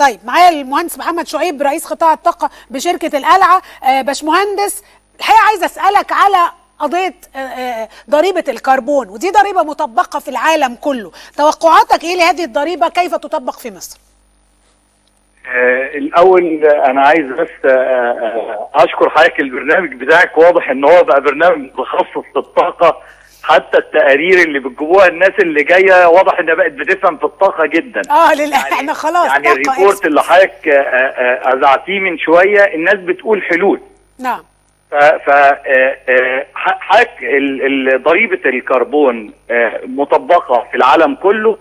طيب معايا المهندس محمد شعيب رئيس قطاع الطاقه بشركه القلعه آه باشمهندس الحقيقه عايزه اسالك على قضيه آه، آه، ضريبه الكربون ودي ضريبه مطبقه في العالم كله توقعاتك ايه لهذه الضريبه كيف تطبق في مصر آه، الاول آه، انا عايز بس آه، آه، اشكر حضرتك البرنامج بتاعك واضح ان هو بقى برنامج متخصص في الطاقه حتى التقارير اللي بتجيبوها الناس اللي جايه واضح انها بقت بتفهم في الطاقه جدا اه لله احنا خلاص يعني طاقة الريبورت expert. اللي حضرتك آه، آه، اذعتيه من شويه الناس بتقول حلول نعم ف ف آه، آه، حضرتك ال- ال- ضريبه الكربون آه، مطبقه في العالم كله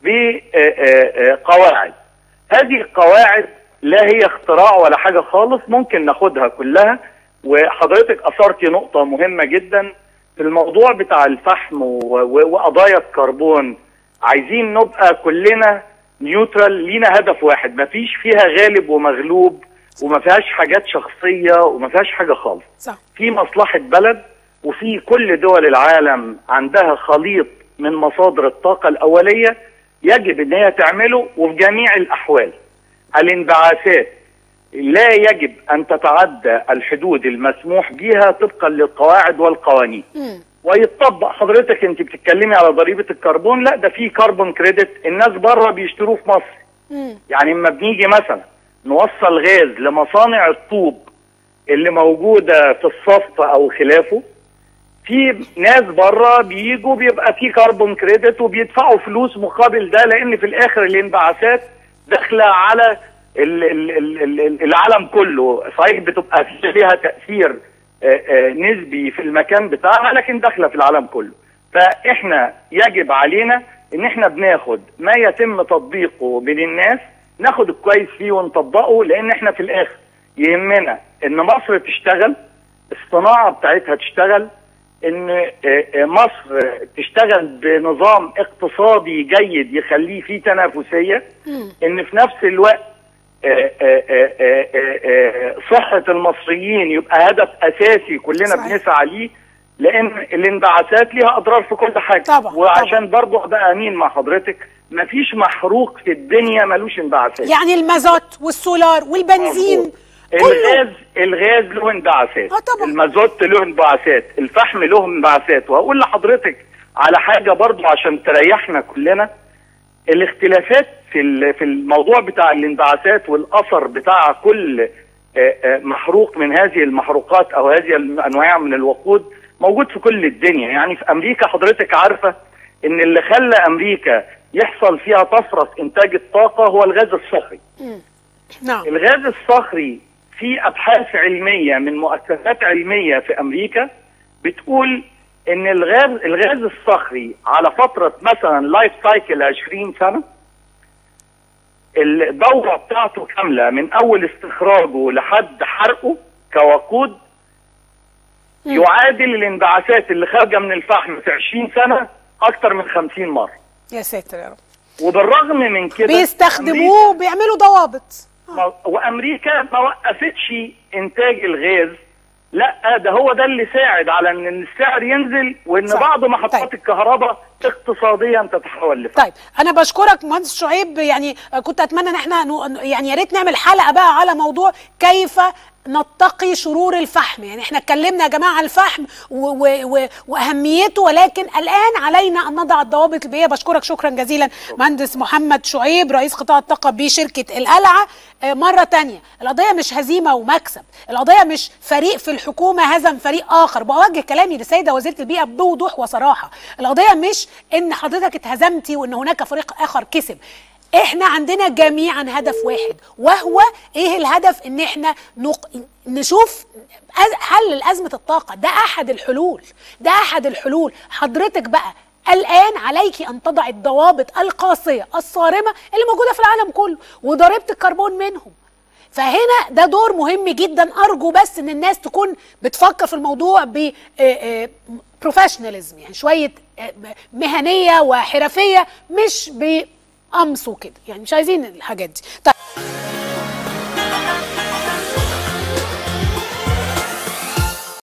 بقواعد هذه القواعد لا هي اختراع ولا حاجه خالص ممكن ناخدها كلها وحضرتك اثرتي نقطه مهمه جدا في الموضوع بتاع الفحم و- و- وقضايا الكربون عايزين نبقى كلنا نيوترال لينا هدف واحد مفيش فيها غالب ومغلوب وما فيهاش حاجات شخصيه وما فيهاش حاجه خالص صح في مصلحة بلد وفي كل دول العالم عندها خليط من مصادر الطاقة الأولية يجب أن هي تعمله وفي جميع الأحوال الانبعاثات لا يجب أن تتعدى الحدود المسموح بها طبقا للقواعد والقوانين مم. ويطبق حضرتك انت بتتكلمي على ضريبة الكربون لا ده في كربون كريدت الناس بره بيشتروه في مصر مم. يعني اما بنيجي مثلا نوصل غاز لمصانع الطوب اللي موجوده في الصف او خلافه في ناس بره بيجوا بيبقى في كربون كريدت وبيدفعوا فلوس مقابل ده لان في الاخر الانبعاثات داخله على ال- ال- ال- ال- العالم كله صحيح بتبقى في ليها تاثير آه، آه، نسبي في المكان بتاعها لكن داخله في العالم كله فاحنا يجب علينا ان احنا بناخد ما يتم تطبيقه من الناس ناخد الكويس فيه ونطبقه لان احنا في الاخر يهمنا ان مصر تشتغل الصناعه بتاعتها تشتغل ان آه، آه، مصر تشتغل بنظام اقتصادي جيد يخليه فيه تنافسيه ان في نفس الوقت آه، آه، آه، آه، آه، آه، صحه المصريين يبقى هدف اساسي كلنا صحيح. بنسعى ليه لان الانبعاثات ليها اضرار في كل حاجه طبعا، وعشان برضه ابقى امين مع حضرتك مفيش محروق في الدنيا ملوش انبعاثات يعني المازوت والسولار والبنزين كله الغاز الغاز له انبعاثات آه طبعا. المازوت له انبعاثات الفحم له انبعاثات وهقول لحضرتك على حاجه برضو عشان تريحنا كلنا الاختلافات في ال- في الموضوع بتاع الانبعاثات والاثر بتاع كل آه، آه، محروق من هذه المحروقات او هذه الانواع من الوقود موجود في كل الدنيا يعني في امريكا حضرتك عارفه ان اللي خلى امريكا يحصل فيها طفره في انتاج الطاقه هو الغاز الصخري نعم الغاز الصخري في ابحاث علميه من مؤسسات علميه في امريكا بتقول ان الغاز الغاز الصخري على فتره مثلا لايف سايكل 20 سنه الدوره بتاعته كامله من اول استخراجه لحد حرقه كوقود يعادل الانبعاثات اللي خارجه من الفحم في 20 سنه اكتر من 50 مره يا ساتر يا رب وبالرغم من كده بيستخدموه وبيعملوا ضوابط ما- وامريكا ما وقفتش انتاج الغاز لا ده هو ده اللي ساعد على ان السعر ينزل وان صح. بعض محطات طيب. الكهرباء اقتصاديا تتحول لفحم طيب انا بشكرك مهندس شعيب يعني كنت اتمنى ان احنا نو- يعني يا ريت نعمل حلقه بقى على موضوع كيف نتقي شرور الفحم يعني احنا اتكلمنا يا جماعه عن الفحم و و و واهميته ولكن الان علينا ان نضع الضوابط البيئيه بشكرك شكرا جزيلا مهندس محمد شعيب رئيس قطاع الطاقه بشركه القلعه آه، مره تانية القضيه مش هزيمه ومكسب القضيه مش فريق في الحكومه هزم فريق اخر بوجه كلامي للسيده وزيره البيئه بوضوح وصراحه القضيه مش ان حضرتك اتهزمتي وان هناك فريق اخر كسب احنا عندنا جميعا هدف واحد وهو ايه الهدف ان احنا نق... نشوف أز- حل لازمه الطاقه ده احد الحلول ده احد الحلول حضرتك بقى الان عليك ان تضع الضوابط القاسيه الصارمه اللي موجوده في العالم كله وضريبه الكربون منهم فهنا ده دور مهم جدا ارجو بس ان الناس تكون بتفكر في الموضوع ب بروفيشناليزم يعني شويه آه، مهنيه وحرفيه مش بقمص وكده يعني مش عايزين الحاجات دي طيب